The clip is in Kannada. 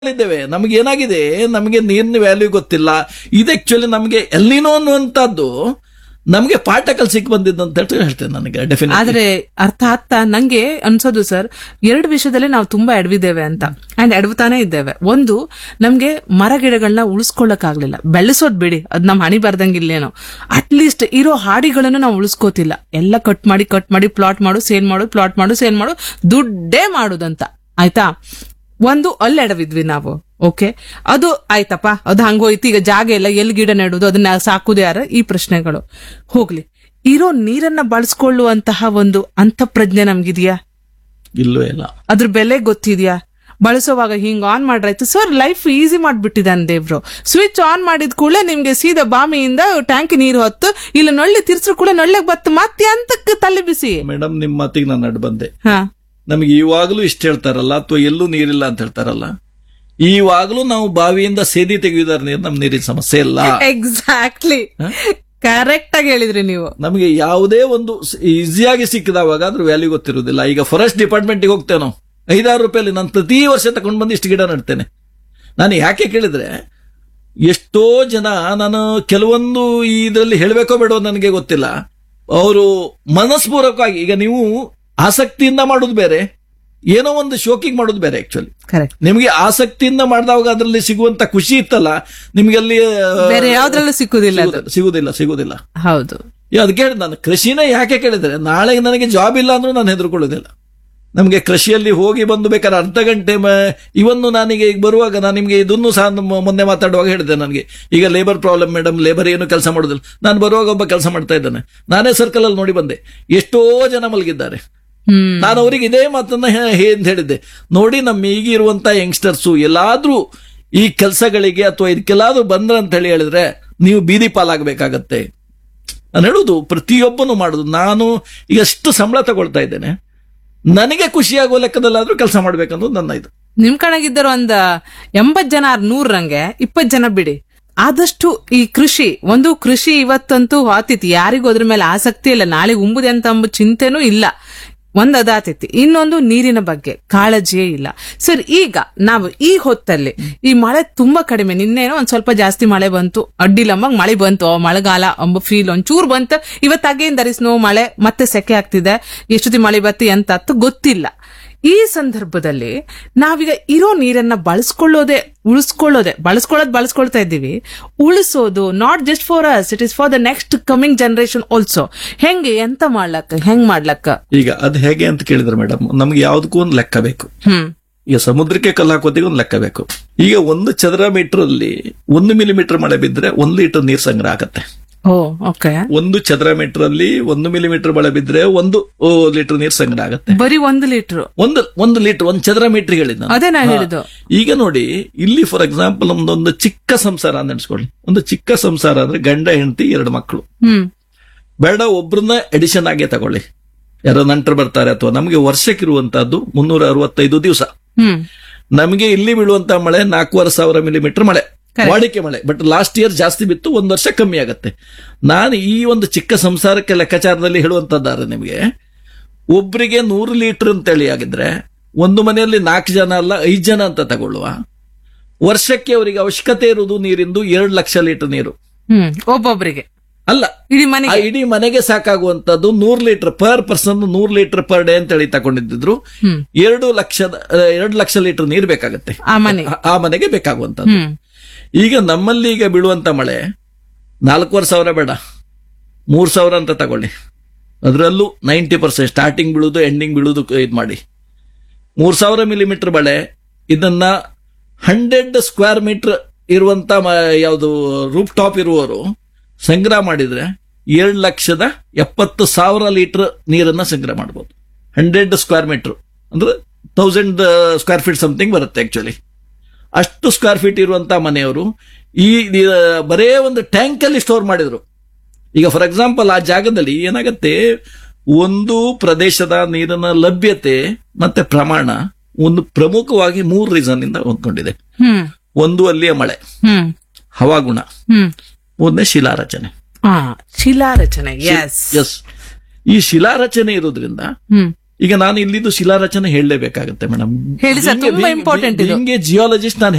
ಇದ್ದೇವೆ ನಮಗೆ ಏನಾಗಿದೆ ನಮಗೆ ನೀರಿನ ವ್ಯಾಲ್ಯೂ ಗೊತ್ತಿಲ್ಲ ಇದು ಆಕ್ಚುಲಿ ನಮಗೆ ಎಲ್ಲಿನೋ ಅನ್ನುವಂಥದ್ದು ನಮಗೆ ಪಾಠ ಕಲ್ಸಿಕ್ ಬಂದಿದ್ದು ಅಂತ ಹೇಳಿ ಹೇಳ್ತೇನೆ ನನಗೆ ಡೆಫಿನೆಟ್ ಆದ್ರೆ ಅರ್ಥ ಆಗ್ತಾ ನಂಗೆ ಅನ್ಸೋದು ಸರ್ ಎರಡು ವಿಷಯದಲ್ಲಿ ನಾವು ತುಂಬಾ ಎಡವಿದ್ದೇವೆ ಅಂತ ಅಂಡ್ ಎಡವುತ್ತಾನೆ ಇದ್ದೇವೆ ಒಂದು ನಮ್ಗೆ ಮರ ಗಿಡಗಳನ್ನ ಉಳಿಸ್ಕೊಳ್ಳಕ್ಕಾಗ್ಲಿಲ್ಲ ಬೆಳೆಸೋದ್ ಬಿಡಿ ಅದ್ ನಮ್ ಹಣಿ ಬರ್ದಂಗಿಲ್ಲೇನೋ ಅಟ್ ಲೀಸ್ಟ್ ಇರೋ ಹಾಡಿಗಳನ್ನು ನಾವು ಉಳಿಸ್ಕೋತಿಲ್ಲ ಎಲ್ಲ ಕಟ್ ಮಾಡಿ ಕಟ್ ಮಾಡಿ ಪ್ಲಾಟ್ ಮಾಡು ಸೇಲ್ ಮಾಡು ಪ್ಲಾಟ್ ಮಾಡು ಸೇಲ್ ಮಾಡು ದುಡ್ಡೇ ಮಾಡುದಂತ ಆಯ್ತಾ ಒಂದು ಅಲ್ಲಿ ಎಡವಿದ್ವಿ ನಾವು ಓಕೆ ಅದು ಆಯ್ತಪ್ಪ ಅದು ಹಂಗೋಯ್ತು ಈಗ ಜಾಗ ಇಲ್ಲ ಎಲ್ಲಿ ಗಿಡ ನೆಡುದು ಅದನ್ನ ಸಾಕುದು ಯಾರು ಈ ಪ್ರಶ್ನೆಗಳು ಹೋಗ್ಲಿ ಇರೋ ನೀರನ್ನ ಬಳಸ್ಕೊಳ್ಳುವಂತಹ ಒಂದು ಅಂತಃಪ್ರಜ್ಞೆ ನಮ್ಗಿದ್ಯಾ ಇಲ್ಲವೇ ಇಲ್ಲ ಅದ್ರ ಬೆಲೆ ಗೊತ್ತಿದ್ಯಾ ಬಳಸೋವಾಗ ಹಿಂಗ್ ಆನ್ ಮಾಡ್ರಾಯ್ತು ಸರ್ ಲೈಫ್ ಈಸಿ ಮಾಡ್ಬಿಟ್ಟಿದ್ದಾನೆ ದೇವ್ರು ಸ್ವಿಚ್ ಆನ್ ಮಾಡಿದ ಕೂಡಲೇ ನಿಮ್ಗೆ ಸೀದಾ ಬಾಮಿಯಿಂದ ಟ್ಯಾಂಕ್ ನೀರು ಹೊತ್ತು ಇಲ್ಲ ನೊಳ್ಳೆ ತಿರ್ಸ್ರು ಕೂಡ ನೊಳ್ಳೆಗ್ ಬತ್ತು ಮತ್ತೆ ಅಂತಕ್ಕೆ ತಲೆ ಬಿಸಿ ಮೇಡಮ್ ನಿಮ್ಮ ಮಾತಿಗೆ ನಾನು ನಡ್ ಬಂದೆ ಹಾ ನಮಗೆ ಇವಾಗಲೂ ಇಷ್ಟ ಹೇಳ್ತಾರಲ್ಲ ಅಥವಾ ಎಲ್ಲೂ ನೀರಿಲ್ಲ ಅಂತ ಹೇಳ್ತಾರಲ್ಲ ಈವಾಗಲೂ ನಾವು ಬಾವಿಯಿಂದ ಸೇದಿ ತೆಗೆಯುವುದರ ನೀರು ನಮ್ ನೀರಿನ ಸಮಸ್ಯೆ ಇಲ್ಲ ಎಕ್ಸಾಕ್ಟ್ಲಿ ಕರೆಕ್ಟ್ ಆಗಿ ಹೇಳಿದ್ರಿ ನೀವು ನಮಗೆ ಯಾವುದೇ ಒಂದು ಈಸಿಯಾಗಿ ಸಿಕ್ಕಿದವಾಗ ಅದ್ರ ವ್ಯಾಲ್ಯೂ ಗೊತ್ತಿರುವುದಿಲ್ಲ ಈಗ ಫಾರೆಸ್ಟ್ ಡಿಪಾರ್ಟ್ಮೆಂಟ್ಗೆ ಹೋಗ್ತೇವೆ ನಾವು ಐದಾರು ರೂಪಾಯಲ್ಲಿ ನಾನು ಪ್ರತಿ ವರ್ಷ ತಗೊಂಡು ಬಂದು ಇಷ್ಟು ಗಿಡ ನೆಡ್ತೇನೆ ನಾನು ಯಾಕೆ ಕೇಳಿದ್ರೆ ಎಷ್ಟೋ ಜನ ನಾನು ಕೆಲವೊಂದು ಇದರಲ್ಲಿ ಹೇಳಬೇಕೋ ಬೇಡೋ ನನಗೆ ಗೊತ್ತಿಲ್ಲ ಅವರು ಮನಸ್ಪೂರ್ವಕವಾಗಿ ಈಗ ನೀವು ಆಸಕ್ತಿಯಿಂದ ಮಾಡೋದು ಬೇರೆ ಏನೋ ಒಂದು ಶೋಕಿಗೆ ಮಾಡೋದು ಬೇರೆ ಆಕ್ಚುಲಿ ಕರೆಕ್ಟ್ ನಿಮಗೆ ಆಸಕ್ತಿಯಿಂದ ಮಾಡಿದಾಗ ಅದರಲ್ಲಿ ಸಿಗುವಂತ ಖುಷಿ ಇತ್ತಲ್ಲ ನಿಮಗೆ ಅಲ್ಲಿ ಆ, ಬೇರೆ ಯಾವ್ದ್ರಲ್ಲೂ ಸಿಕ್ಕುದಿಲ್ಲ ಅದು ಸಿಗುದಿಲ್ಲ ಸಿಗುದಿಲ್ಲ ಹೌದು ಈ ಅದಕ್ಕೆ ಹೇಳಿ ನಾನು ಕೃಷಿನೇ ಯಾಕೆ ಕೇಳಿದ್ರೆ ನಾಳೆ ನನಗೆ ಜಾಬ್ ಇಲ್ಲ ಅಂದ್ರೂ ನಾನು ಹೆದರ್ಕೊಳ್ಳೋದಿಲ್ಲ ನಮಗೆ ಕೃಷಿಯಲ್ಲಿ ಹೋಗಿ ಬಂದು ಬೇಕಾದ್ರೆ ಅರ್ಧ ಗಂಟೆ ಮ- ಇವನ್ನು ನಾನೀಗ ಈಗ ಬರುವಾಗ ನಾನು ನಿಮಗೆ ಇದನ್ನು ಸಹ ನಮ್ಮ ಮೊನ್ನೆ ಮಾತಾಡುವಾಗ ಹೇಳಿದೆ ನನಗೆ ಈಗ ಲೇಬರ್ ಪ್ರಾಬ್ಲಮ್ ಮೇಡಮ್ ಲೇಬರ್ ಏನು ಕೆಲಸ ಮಾಡೋದಿಲ್ಲ ನಾನು ಬರುವಾಗ ಒಬ್ಬ ಕೆಲಸ ಮಾಡ್ತಾ ಇದ್ದಾನೆ ನಾನೇ ಸರ್ಕಲ್ ಅಲ್ಲಿ ನೋಡಿ ಬಂದೆ ಎಷ್ಟೋ ಜನ ಮಲಗಿದ್ದಾರೆ ಹ್ಮ್ ನಾನು ಅವರಿಗೆ ಇದೇ ಮಾತನ್ನ ಹೇ- ಹೇ ಅಂತ ಹೇಳಿದ್ದೆ ನೋಡಿ ನಮ್ಮ ಈಗಿರುವಂತ ಯಂಗ್ಸ್ಟರ್ಸು ಎಲ್ಲಾದ್ರೂ ಈ ಕೆಲಸಗಳಿಗೆ ಅಥವಾ ಇದಕ್ಕೆಲ್ಲಾದ್ರೂ ಬಂದ್ರ ಅಂತ ಹೇಳಿ ಹೇಳಿದ್ರೆ ನೀವು ಬೀದಿ ಪಾಲಾಗಬೇಕಾಗತ್ತೆ ನಾನು ಹೇಳುದು ಪ್ರತಿಯೊಬ್ಬನು ಮಾಡುದು ನಾನು ಈಗ ಎಷ್ಟು ಸಂಬಳ ತಗೊಳ್ತಾ ಇದ್ದೇನೆ ನನಗೆ ಖುಷಿಯಾಗುವ ಲೆಕ್ಕದಲ್ಲಾದ್ರೂ ಕೆಲಸ ಮಾಡ್ಬೇಕನ್ನೋದು ನನ್ನ ಇದು ನಿಮ್ ಕಣಗಿದ್ದರು ಒಂದ್ ಎಂಬತ್ ಜನ ನೂರಂಗೆ ಇಪ್ಪತ್ ಜನ ಬಿಡಿ ಆದಷ್ಟು ಈ ಕೃಷಿ ಒಂದು ಕೃಷಿ ಇವತ್ತಂತೂ ಆತಿತಿ ಯಾರಿಗೂ ಅದ್ರ ಮೇಲೆ ಆಸಕ್ತಿ ಇಲ್ಲ ನಾಳೆ ಉಂಬುದೆ ಅಂತ ಅಂಬ ಚಿಂತೆನೂ ಇಲ್ಲ ಒಂದ್ ಅದಾತೈತಿ ಇನ್ನೊಂದು ನೀರಿನ ಬಗ್ಗೆ ಕಾಳಜಿಯೇ ಇಲ್ಲ ಸರ್ ಈಗ ನಾವು ಈ ಹೊತ್ತಲ್ಲಿ ಈ ಮಳೆ ತುಂಬಾ ಕಡಿಮೆ ನಿನ್ನೇನೋ ಒಂದ್ ಸ್ವಲ್ಪ ಜಾಸ್ತಿ ಮಳೆ ಬಂತು ಅಡ್ಡಿಲಂಬಂಗ್ ಮಳೆ ಬಂತು ಆ ಮಳೆಗಾಲ ಅಂಬ ಫೀಲ್ ಒಂಚೂರ್ ಬಂತು ಇವತ್ತು ಅಗೇನ್ ದರ್ ಇಸ್ ನೋ ಮಳೆ ಮತ್ತೆ ಸೆಕೆ ಆಗ್ತಿದೆ ಎಷ್ಟೊತ್ತಿ ಮಳೆ ಬತ್ತಿ ಅಂತ ಅತ್ತು ಗೊತ್ತಿಲ್ಲ ಈ ಸಂದರ್ಭದಲ್ಲಿ ನಾವೀಗ ಇರೋ ನೀರನ್ನ ಬಳಸ್ಕೊಳ್ಳೋದೇ ಉಳಿಸ್ಕೊಳ್ಳೋದೆ ಬಳಸ್ಕೊಳ್ಳೋದು ಬಳಸ್ಕೊಳ್ತಾ ಇದ್ದೀವಿ ಉಳಿಸೋದು not just for us it is for the next coming generation also ಹೆಂಗೆ ಎಂತ ಮಾಡ್ಲಕ್ಕ ಹೆಂಗ್ ಮಾಡ್ಲಕ್ಕ ಈಗ ಅದು ಹೇಗೆ ಅಂತ ಕೇಳಿದ್ರೆ ಮೇಡಮ್ ನಮ್ಗೆ ಯಾವ್ದಕ್ಕೂ ಒಂದು ಲೆಕ್ಕ ಬೇಕು ಹ್ಮ್ ಈಗ ಸಮುದ್ರಕ್ಕೆ ಕಲ್ಲು ಹಾಕೋದಿಗೆ ಒಂದು ಲೆಕ್ಕ ಬೇಕು ಈಗ ಒಂದು ಚದರ ಮೀಟರ್ ಅಲ್ಲಿ ಒಂದು ಮಿಲಿಮೀಟರ್ ಮಳೆ ಬಿದ್ರೆ ಒಂದು ಲೀಟರ್ ನೀರು ಸಂಗ್ರಹ ಆಗತ್ತೆ ಓ ಓಕೆ ಒಂದು ಚದರ ಮೀಟರ್ ಅಲ್ಲಿ ಒಂದು ಮಿಲಿಮೀಟರ್ ಮಳೆ ಬಿದ್ರೆ ಒಂದು ಲೀಟರ್ ನೀರು ಸಂಗ್ರಹ ಆಗತ್ತೆ ಬರೀ ಒಂದು ಲೀಟರ್ ಒಂದು ಒಂದು ಲೀಟರ್ ಒಂದು ಚದರ ಮೀಟರ್ ಹೇಳಿದ ಅದೇ ನಾ ಹೇಳಿದ್ದು ಈಗ ನೋಡಿ ಇಲ್ಲಿ ಫಾರ್ ಎಕ್ಸಾಂಪಲ್ ನಮ್ದೊಂದು ಚಿಕ್ಕ ಸಂಸಾರ ಅಂತ ನೆನ್ಸ್ಕೊಳ್ಳಿ ಒಂದು ಚಿಕ್ಕ ಸಂಸಾರ ಅಂದ್ರೆ ಗಂಡ ಹೆಂಡತಿ ಎರಡು ಮಕ್ಕಳು ಹ್ಮ್ ಬೇಡ ಒಬ್ರನ್ನ ಎಡಿಷನ್ ಆಗೇ ತಗೊಳ್ಳಿ ಯಾರೋ ನಂಟರು ಬರ್ತಾರೆ ಅಥವಾ ನಮಗೆ ವರ್ಷಕ್ಕಿರುವಂತಹದ್ದು ಮುನ್ನೂರ ಅರವತ್ತೈದು ದಿವಸ ಹ್ಮ್ ನಮಗೆ ಇಲ್ಲಿ ಬೀಳುವಂತ ಮಳೆ ನಾಲ್ಕೂವರೆ ಸಾವಿರ ಮಿಲಿಮೀಟರ್ ಮಳೆ ವಾಡಿಕೆ ಮಳೆ ಬಟ್ ಲಾಸ್ಟ್ ಇಯರ್ ಜಾಸ್ತಿ ಬಿತ್ತು ಒಂದು ವರ್ಷ ಕಮ್ಮಿ ಆಗತ್ತೆ ನಾನು ಈ ಒಂದು ಚಿಕ್ಕ ಸಂಸಾರಕ್ಕೆ ಲೆಕ್ಕಾಚಾರದಲ್ಲಿ ಹೇಳುವಂತದ್ದಾರೆ ನಿಮಗೆ ಒಬ್ರಿಗೆ ನೂರು ಲೀಟರ್ ಅಂತೇಳಿ ಆಗಿದ್ರೆ ಒಂದು ಮನೆಯಲ್ಲಿ ನಾಲ್ಕು ಜನ ಅಲ್ಲ ಐದು ಜನ ಅಂತ ತಗೊಳ್ಳುವ ವರ್ಷಕ್ಕೆ ಅವರಿಗೆ ಅವಶ್ಯಕತೆ ಇರುವುದು ನೀರಿಂದು ಎರಡು ಲಕ್ಷ ಲೀಟರ್ ನೀರು ಹ್ಮ್ ಒಬ್ಬೊಬ್ರಿಗೆ ಅಲ್ಲ ಇಡೀ ಆ ಮನೆಗೆ ಇಡೀ ಮನೆಗೆ ಸಾಕಾಗುವಂತದ್ದು ನೂರ್ ಲೀಟರ್ ಪರ್ ಪರ್ಸನ್ ನೂರ್ ಲೀಟರ್ ಪರ್ ಡೇ ಅಂತ ಹೇಳಿ ತಗೊಂಡಿದ್ರು ಹ್ಮ್ ಎರಡು ಲಕ್ಷದ ಎರಡು ಲಕ್ಷ ಲೀಟರ್ ನೀರು ಬೇಕಾಗತ್ತೆ ಆ ಮನೆ ಆ- ಆ ಮನೆಗೆ ಬೇಕಾಗುವಂತದ್ದು ಹ್ಮ್ ಈಗ ನಮ್ಮಲ್ಲಿ ಈಗ ಬೀಳುವಂತ ಮಳೆ ನಾಲ್ಕೂವರೆ ಸಾವಿರ ಬೇಡ ಮೂರ್ ಸಾವಿರ ಅಂತ ತಗೊಳ್ಳಿ ಅದರಲ್ಲೂ ನೈಂಟಿ ಪರ್ಸೆಂಟ್ ಸ್ಟಾರ್ಟಿಂಗ್ ಬೀಳುದು ಎಂಡಿಂಗ್ ಬೀಳುದು ಇದು ಮಾಡಿ ಮೂರ್ ಸಾವಿರ ಮಿಲಿಮೀಟರ್ ಮಳೆ ಇದನ್ನ ಹಂಡ್ರೆಡ್ ಸ್ಕ್ವೇರ್ ಮೀಟರ್ ಇರುವಂತ ಯಾವುದು ರೂಪ್ ಟಾಪ್ ಇರುವವರು ಸಂಗ್ರಹ ಮಾಡಿದ್ರೆ ಏಳು ಲಕ್ಷದ ಎಪ್ಪತ್ತು ಸಾವಿರ ಲೀಟರ್ ನೀರನ್ನ ಸಂಗ್ರಹ ಮಾಡಬಹುದು ಹಂಡ್ರೆಡ್ ಸ್ಕ್ವೇರ್ ಮೀಟರ್ ಅಂದ್ರೆ ತೌಸಂಡ್ ಸ್ಕ್ವೇರ್ ಫೀಟ್ ಸಮಥಿಂಗ್ ಬರುತ್ತೆ ಆಕ್ಚುಲಿ ಅಷ್ಟು ಸ್ಕ್ವೇರ್ ಫೀಟ್ ಇರುವಂತ ಮನೆಯವರು ಈ ಈ, ಬರೇ ಒಂದು ಟ್ಯಾಂಕ್ ಅಲ್ಲಿ ಸ್ಟೋರ್ ಮಾಡಿದ್ರು ಈಗ ಫಾರ್ ಎಕ್ಸಾಂಪಲ್ ಆ ಜಾಗದಲ್ಲಿ ಏನಾಗತ್ತೆ ಒಂದು ಪ್ರದೇಶದ ನೀರಿನ ಲಭ್ಯತೆ ಮತ್ತೆ ಪ್ರಮಾಣ ಒಂದು ಪ್ರಮುಖವಾಗಿ ಮೂರು ರೀಸನ್ ಇಂದ ಹೊಂದ್ಕೊಂಡಿದೆ ಹ್ಮ್ ಒಂದು ಅಲ್ಲಿಯ ಮಳೆ ಹ್ಮ್ ಹವಾಗುಣ ಹ್ಮ್ ಮೂರನೇ ಶಿಲಾರಚನೆ ಹಾ ಶಿಲಾರಚನೆ ಎಸ್ ಎಸ್ ಈ ಶಿಲಾರಚನೆ ಇರೋದ್ರಿಂದ ಹ್ಮ್ ಈಗ ನಾನು ಇಲ್ಲಿದ್ದು ಶಿಲಾರಚನೆ ಹೇಳಲೇಬೇಕಾಗುತ್ತೆ ಮೇಡಮ್ ಹೇಳಿ sir, ತುಂಬಾ important ಇದು. ಜಿಯಾಲಜಿಸ್ಟ್ ನಾನು